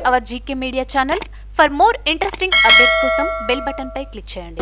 hour GK media channel for more interesting updates కోసం bell button పై click చేయండి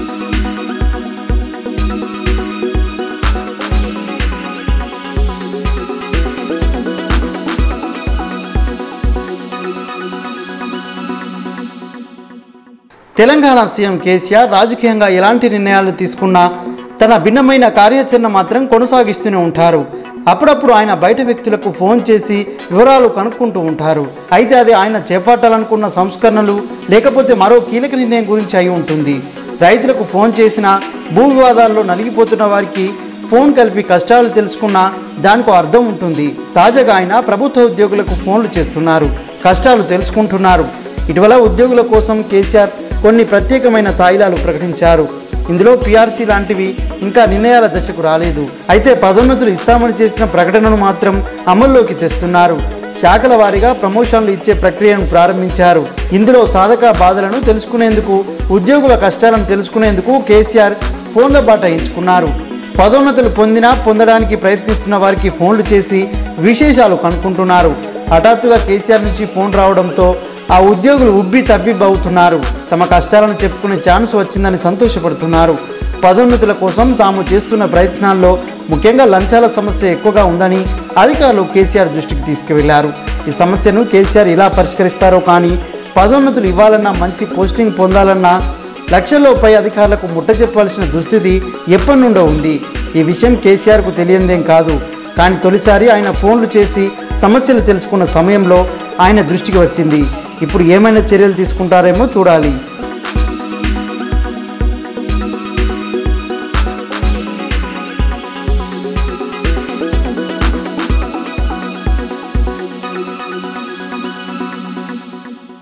Telangana CM KCR రాజకీయంగా ఎలాంటి నిర్ణయాలు తీసుకున్నా తన భిన్నమైన కార్యాచరణ మాత్రం కొనసాగిస్తూనే ఉంటారు అప్పుడప్పుడు ఆయన బయట వ్యక్తులకు ఫోన్ చేసి వివరాలు కనుక్కుంటూ ఉంటారు అయితే అది ఆయన చేపట్టాలనుకున్న సంస్కరణలు లేకపోతే మరో కీలక నిర్ణయం గురించి అయి ఉంటుంది రైతులకు ఫోన్ చేసినా భూ వివాదాల్లో నలిగిపోతున్న వారికి ఫోన్ కలిపి కష్టాలు తెలుసుకున్నా దానికి అర్థం ఉంటుంది తాజాగా ఆయన ప్రభుత్వ ఉద్యోగులకు ఫోన్లు చేస్తున్నారు కష్టాలు తెలుసుకుంటున్నారు ఇటీవల ఉద్యోగుల కోసం కేసీఆర్ కొన్ని ప్రత్యేకమైన తాయిలాలు ప్రకటించారు ఇందులో పీఆర్సీ లాంటివి ఇంకా నిర్ణయాల దశకు రాలేదు అయితే పదోన్నతులు ఇస్తామని చేసిన ప్రకటనను మాత్రం అమల్లోకి తెస్తున్నారు శాఖల వారీగా ప్రమోషన్లు ఇచ్చే ప్రక్రియను ప్రారంభించారు ఇందులో సాధక బాధలను తెలుసుకునేందుకు ఉద్యోగుల కష్టాలను తెలుసుకునేందుకు కేసీఆర్ ఫోన్ల బాట ఎంచుకున్నారు పదోన్నతులు పొందినా పొందడానికి ప్రయత్నిస్తున్న వారికి ఫోన్లు చేసి విశేషాలు కనుక్కుంటున్నారు హఠాత్తుగా కేసీఆర్ నుంచి ఫోన్ రావడంతో ఆ ఉద్యోగులు ఉబ్బి తబ్బిబ్బవుతున్నారు తమ కష్టాలను చెప్పుకునే ఛాన్స్ వచ్చిందని సంతోషపడుతున్నారు పదోన్నతుల కోసం తాము చేస్తున్న ప్రయత్నాల్లో ముఖ్యంగా లంచాల సమస్య ఎక్కువగా ఉందని అధికారులు కేసీఆర్ దృష్టికి తీసుకువెళ్లారు ఈ సమస్యను కేసీఆర్ ఇలా పరిష్కరిస్తారో కానీ పదోన్నతులు ఇవ్వాలన్నా మంచి పోస్టింగ్ పొందాలన్నా లక్షల్లో పై అధికారులకు ముట్ట చెప్పాల్సిన దుస్థితి ఎప్పటి నుండో ఉంది ఈ విషయం కేసీఆర్కు తెలియందేం కాదు కానీ తొలిసారి ఆయన ఫోన్లు చేసి సమస్యలు తెలుసుకున్న సమయంలో ఆయన దృష్టికి వచ్చింది ఇప్పుడు ఏమైనా చర్యలు తీసుకుంటారేమో చూడాలి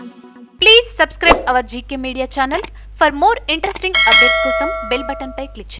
please subscribe our GK media channel for more interesting updates కోసం బెల్ బటన్ పై క్లిక్ చేయండి